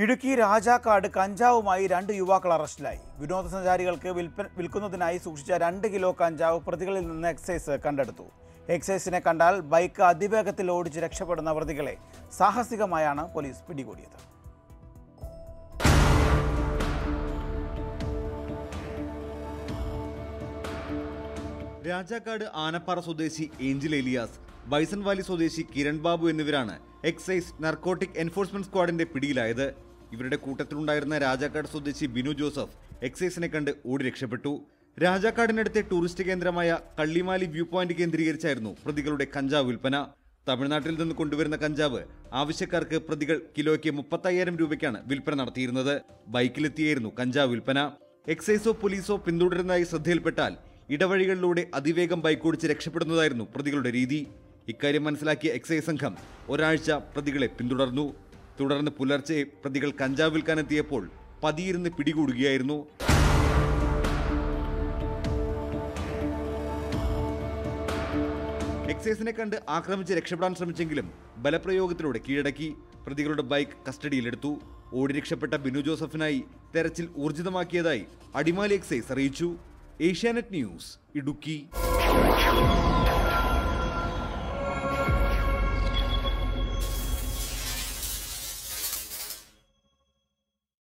ഇടുക്കി രാജാക്കാട് കഞ്ചാവുമായി രണ്ട് യുവാക്കൾ അറസ്റ്റിലായി വിനോദസഞ്ചാരികൾക്ക് വിൽപ്പ വിൽക്കുന്നതിനായി സൂക്ഷിച്ച രണ്ട് കിലോ കഞ്ചാവ് പ്രതികളിൽ നിന്ന് എക്സൈസ് കണ്ടെടുത്തു എക്സൈസിനെ കണ്ടാൽ ബൈക്ക് അതിവേഗത്തിൽ ഓടിച്ച് രക്ഷപ്പെടുന്ന പ്രതികളെ സാഹസികമായാണ് പോലീസ് പിടികൂടിയത് രാജാക്കാട് ആനപ്പാറ സ്വദേശി ഏഞ്ചൽ എലിയാസ് ബൈസൺ വാലി സ്വദേശി കിരൺ ബാബു എന്നിവരാണ് എക്സൈസ് നർക്കോട്ടിക് എൻഫോഴ്സ്മെന്റ് സ്ക്വാഡിന്റെ പിടിയിലായത് ഇവരുടെ കൂട്ടത്തിലുണ്ടായിരുന്ന രാജാക്കാട് സ്വദേശി ബിനു ജോസഫ് എക്സൈസിനെ കണ്ട് ഓടി രക്ഷപ്പെട്ടു രാജാക്കാടിനടുത്തെ ടൂറിസ്റ്റ് കേന്ദ്രമായ കള്ളിമാലി വ്യൂ പോയിന്റ് കേന്ദ്രീകരിച്ചായിരുന്നു പ്രതികളുടെ കഞ്ചാവ് വിൽപ്പന തമിഴ്നാട്ടിൽ നിന്ന് കൊണ്ടുവരുന്ന കഞ്ചാവ് ആവശ്യക്കാർക്ക് പ്രതികൾ കിലോയ്ക്ക് മുപ്പത്തയ്യായിരം രൂപയ്ക്കാണ് വിൽപ്പന നടത്തിയിരുന്നത് ബൈക്കിലെത്തിയായിരുന്നു കഞ്ചാവ് വിൽപ്പന എക്സൈസോ പോലീസോ പിന്തുടരുന്നതായി ശ്രദ്ധയിൽപ്പെട്ടാൽ ഇടവഴികളിലൂടെ അതിവേഗം ബൈക്കോടിച്ച് രക്ഷപ്പെടുന്നതായിരുന്നു പ്രതികളുടെ രീതി ഇക്കാര്യം മനസ്സിലാക്കിയ എക്സൈസ് സംഘം ഒരാഴ്ച പ്രതികളെ പിന്തുടർന്നു തുടർന്ന് പുലർച്ചെ പ്രതികൾ കഞ്ചാവ് വിൽക്കാനെത്തിയപ്പോൾ പതിയിരുന്ന് പിടികൂടുകയായിരുന്നു എക്സൈസിനെ കണ്ട് ആക്രമിച്ച് രക്ഷപ്പെടാൻ ശ്രമിച്ചെങ്കിലും ബലപ്രയോഗത്തിലൂടെ കീഴടക്കി പ്രതികളുടെ ബൈക്ക് കസ്റ്റഡിയിലെടുത്തു ഓടി രക്ഷപ്പെട്ട ബിനു ജോസഫിനായി തെരച്ചിൽ ഊർജിതമാക്കിയതായി അടിമാലി എക്സൈസ് അറിയിച്ചു ഏഷ്യാനെറ്റ് ന്യൂസ് ഇടുക്കി